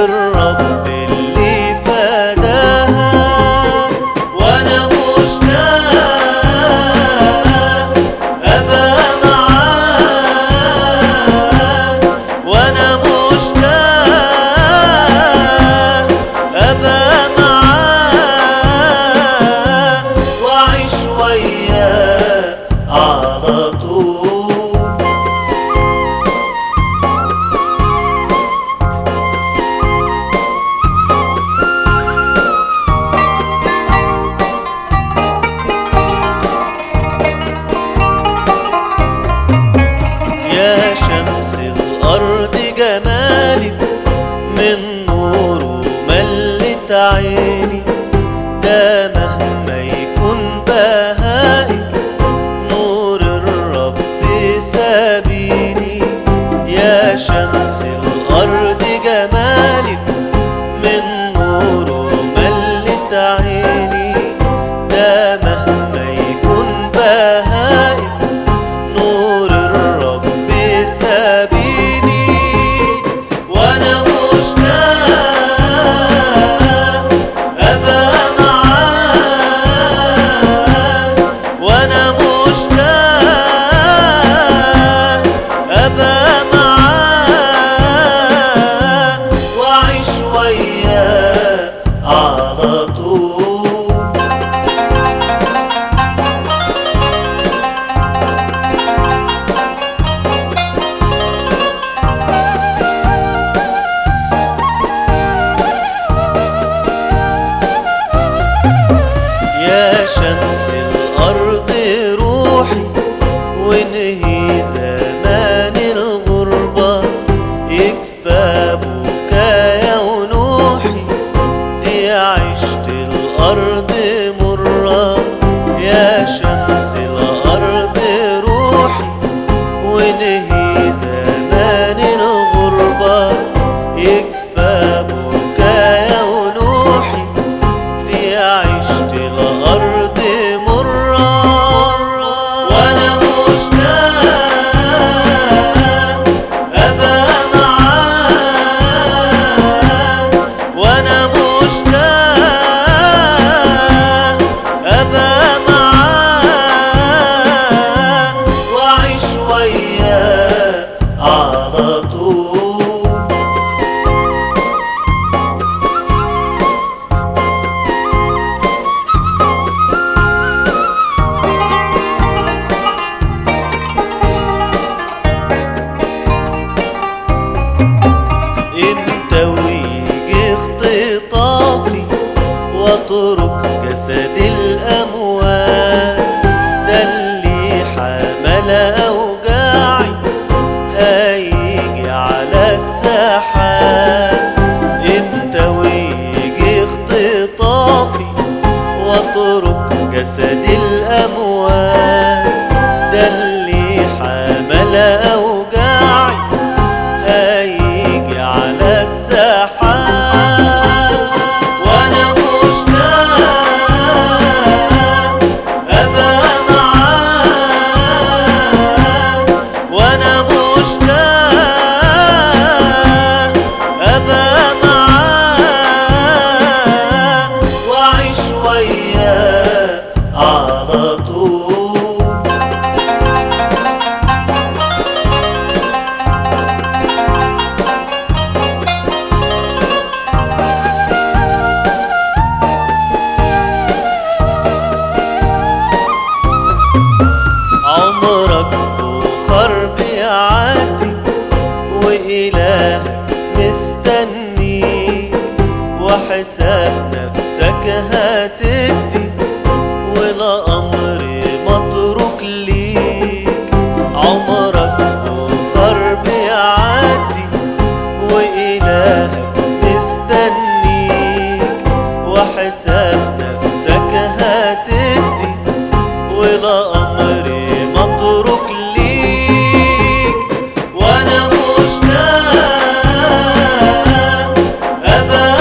الرب اللي فداها وانا مشتاق ابقى معاه وانا مشتاق ابقى معاه واعيش وياه على طول يا شمس الأرض جمالك من نوره ملت عيني ده مهما يكون بهائك نور الرب سابيني يا شمس الأرض جمالك من نوره ملت عيني ده مهما يكون بهائك نور الرب سابيني وانا مشتاق ابقى معاه وانا مشتاق ابقى معاه واعيش وياه على طول يا شمس الأرض روحي وانهي زمان الغربة يكفى بكايا ونوحي دي عشت الأرض مرة يا شمس الأرض روحي وانهي زمان الغربة يكفى بكايا ونوحي دي عشت الأرض مرة وأنا مشتاق أبقى معاه وأنا مشتاق أبقى معاه وأعيش وياه على طول امتى ويجي اختطافي واترك جسد الاموات ده اللي حمل اوجاعي هيجي على الساحات امتى ويجي اختطافي واترك جسد الاموات ده اللي حمل اوجاعي هيجي على الساحات وانا مشتاق ابقى معاه وانا مشتاق ابقى معاه واعيش وياه على طول عمرك بخر بيعدي وإلهك مستنيك وحساب نفسك هتدي ولا أمر متروك ليك عمرك بخر بيعدي وإلهك مستنيك وحساب نفسك هتدي ولا أمر متروك ليك وأنا مشتاق أبقى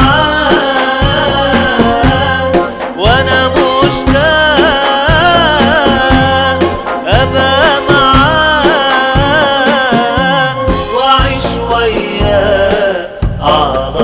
معاه وأنا مشتاق أبقى معاه وأعيش وياه على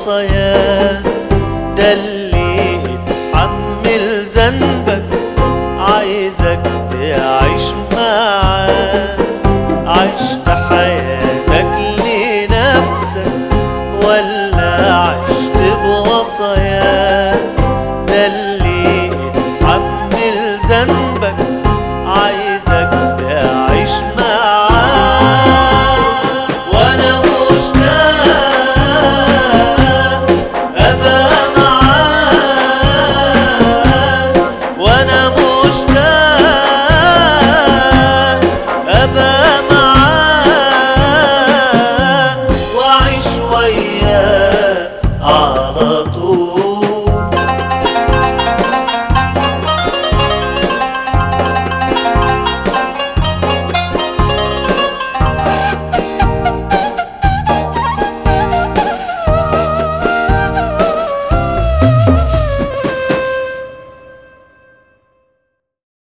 بوصاياه ده اللي اتحمل ذنبك عايزك تعيش معاه عشت حياتك لنفسك ولا عشت بوصاياه ده اللي اتحمل ذنبك